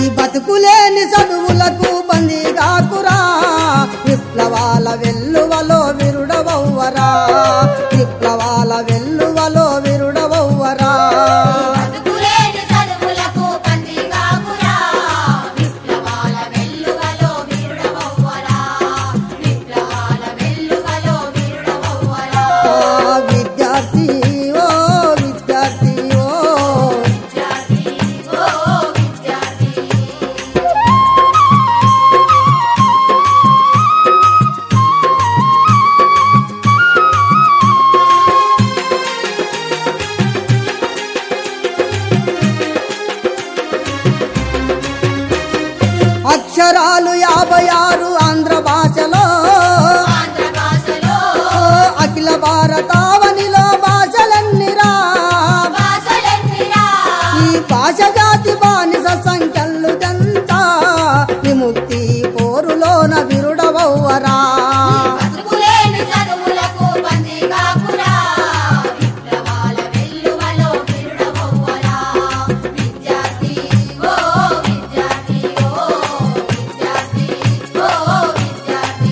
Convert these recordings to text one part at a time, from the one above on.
ఈ బతుకులేని చదువులకు బందీగాకురా విప్లవాల వెల్లువలో విరుడవవ్వరా విప్లవాల వెల్లువలో విరుడవవ్వరా బతుకులేని చదువులకు పందిగాకురా విప్లవాల వెల్లువలో వీరుడవవ్వరా విప్లవాల వెల్లువలో వీరుడవవ్వరా ఆ విద్యార్థి ఓ విద్యార్థి ఓ విద్యార్థి ఓ విద్యార్థి అక్షరాలు యాభై ఆరు ఆంధ్ర భాషలో ఆంధ్ర భాషలో ఓ అఖిల భారతావనిలో భాషలన్నిరా భాషలెన్నిరా ఈ భాష జాతి బానిస సంఖ్యలు తెంతా విముక్తి పోరులోన విరుడవవ్వరా బతుకులేని చదువులకు పందిగాకురా విప్లవాల వెల్లువలో వీరుడవవ్వరా విద్యార్థి ఓ విద్యార్థి ఓ విద్యార్థి ఓ విద్యార్థి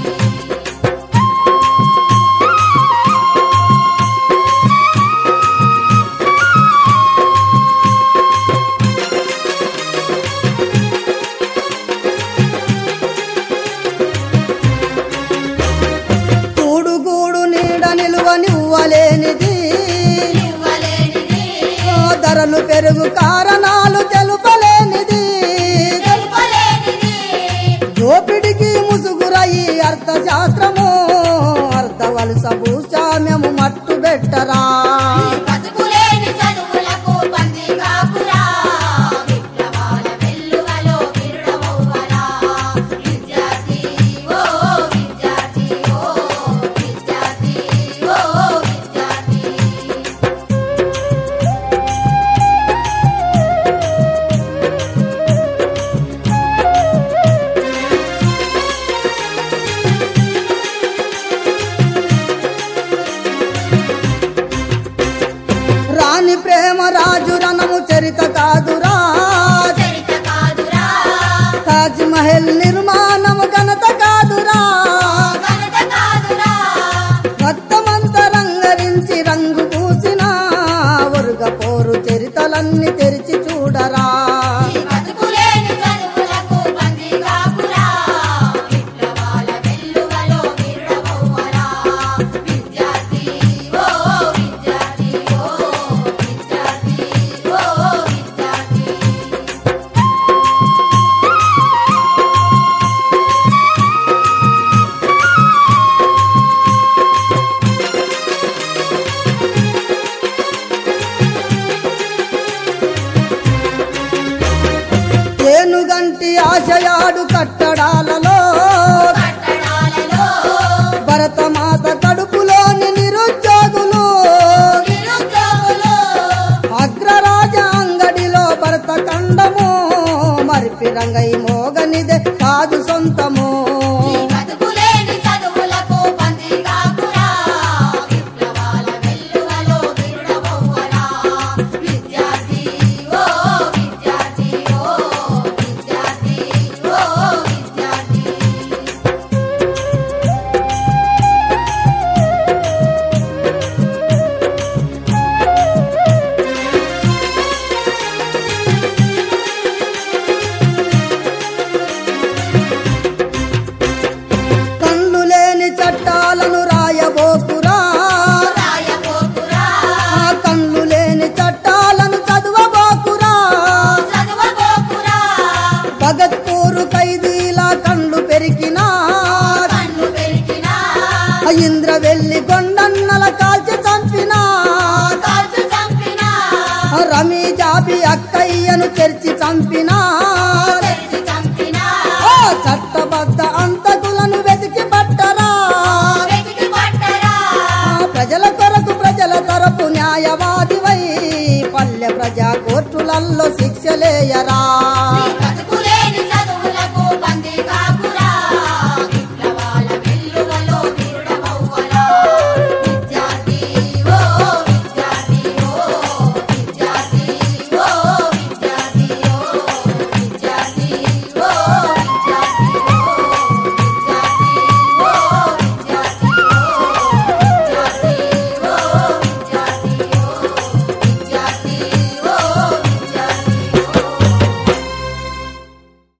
కూడు గూడు నీడ నిలువ నివ్వలేనిది ఇవ్వలేనిది ఓ ధరలు పెరుగు కారణాలు తెలుపలేనిది తెలుపలేనిది దోపిడికి ముసుగురయి అర్థశాస్త్రము అర్థవలస భూస్వామ్యము మట్టు పెట్టరా బతుకులేని చదువులకు పందిగాకురా విప్లవాల వెల్లువలో వీరుడవవ్వరా విద్యార్థి ఓ విద్యార్థి ఓ విద్యార్థి ఓ విద్యార్థి రాణి ప్రేమ రాజు రణము చరిత కాదురా చరిత కాదురా తాజ్ మహల్ నిర్మాణము ఘనత కాదురా ఘనత కాదురా మొత్తమంత రంగరించి రంగు పూసిన ఒరుగ పోరు చరితలన్నీ తెరిచి చూడరా ఈ బతుకులేని చదువులకు పందిగాకురా విప్లవాల వెల్లువలో వీరుడవవ్వరా విద్యార్థి ఓ విద్యార్థి ఓ విద్యార్థి ఓ విద్యార్థి ఏనుగంటి ఆశయాడు కట్టడాలలో కట్టడాలలో భరతమాత కడుపులోని నిరుద్యోగులు నిరుద్యోగులు అగ్రరాజ అంగడిలో భరత ఖండము మరిపి రంగై మోగనిదే కాదు సొంతము ఈ బతుకులేని చదువులకు పందిగాకురా విప్లవాల వెల్లువలో వీరుడవవ్వరా విద్యార్థి ఓ విద్యార్థి ఓ విద్యార్థి ఓ విద్యార్థి కళ్ళు లేని చట్టాలను రాయబోకురా రాయబోకురా ఆ కళ్ళు లేని చట్టాలను చదువబోకురా చదువబోకురా భగత్పూరు ఖైదీల కళ్ళు పెరిగినా కన్ను పెరిగినా ఇంద్ర వెళ్ళి కొండన్నల కాల్చి చంపినా కాల్చు చంపినా రమీ జాబి అక్కయ్యను తెరిచి చంపినా తెరిచి చంపినా ఆ చట్టబద్ధ అంతకులను వెతికి పట్టరా వెతికి పట్టరా ఆ ప్రజల కొరకు ప్రజల తరపు న్యాయవాదివై పల్లె ప్రజా కోర్టులల్లో శిక్షలేయరా